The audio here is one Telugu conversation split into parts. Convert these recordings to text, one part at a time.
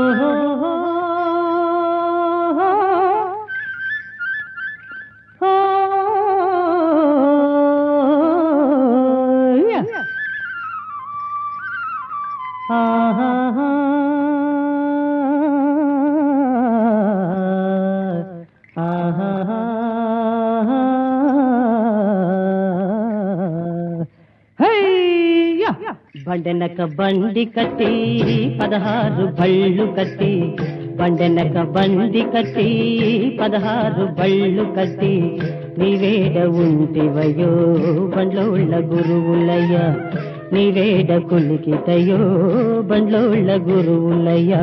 బండెనక బండి కట్టి పదహారు బళ్ళు కట్టి బండెనక బండి కట్టి పదహారు బళ్ళు కట్టి నీవేడ ఉంటివయో బండ్లోళ్ళ గురువులయ్య నీవేడ కులికితయో బండ్లోళ్ళ గురువులయ్యా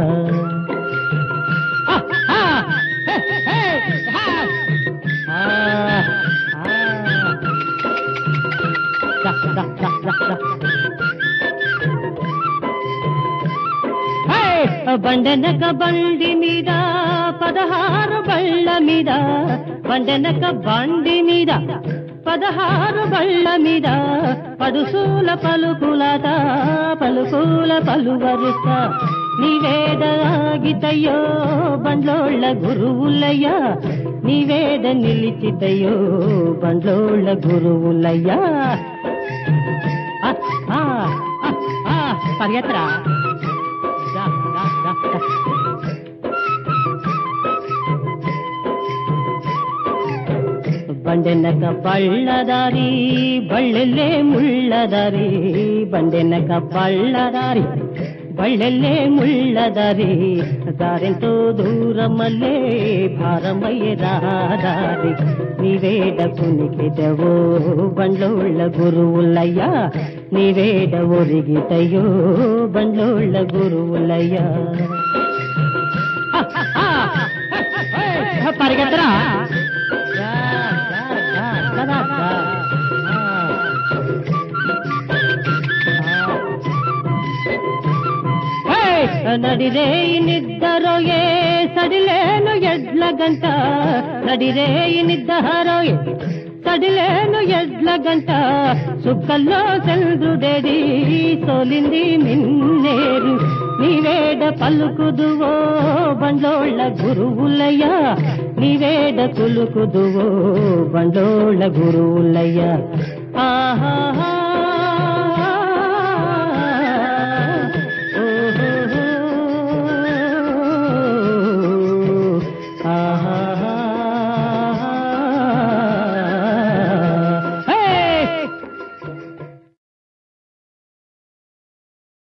బండనక బండి మీద పదహారు బళ్ళ మీద బండనక బండి మీద పదహారు బళ్ళ మీద పడుసూల పలుకులత పలుకుల పలువరుస నీవేద ఆగితయో బండ్లోళ్ళ గురువులయ్యా నీవేద నిలిచితయో బండ్లోళ్ళ గురువులయ్యా ఆ, ఆ, ఆ, ఆ, పరిగెత్తరా దా, దా, దా, దా. ಬಂಡೆನಕ ಬಳ್ಳದಾರಿ ಬಳ್ಳೆಲ್ಲೇ ಮುಳ್ಳದಾರಿ ಬಂಡೆನಕ ಬಳ್ಳದಾರಿ బళ్ళెల్లే ముళ్ళదారి దారెంతో దూరమల్లే భారమయ్యే రాదారి నీవేడ కునికిటవో బండ్లోళ్ళ గురువులయ్యా నీవేడ ఒరిగితయో బండ్లోళ్ళ గురువులయ్యా పరిగెత్తరా నడిరేయి నిద్దరోయే సడిలేను ఎడ్ల గంట నడిరేయి నిద్దరోయే సడిలేను ఎడ్ల గంట సుక్కల్లో చంద్రుడేది సోలింది మిన్నేరు నీవేడ పలుకుదువో బండోళ్ళ గురువులయ్యా నీవేడ కులుకుదువో బండోళ్ళ గురువులయ్యా ఆహా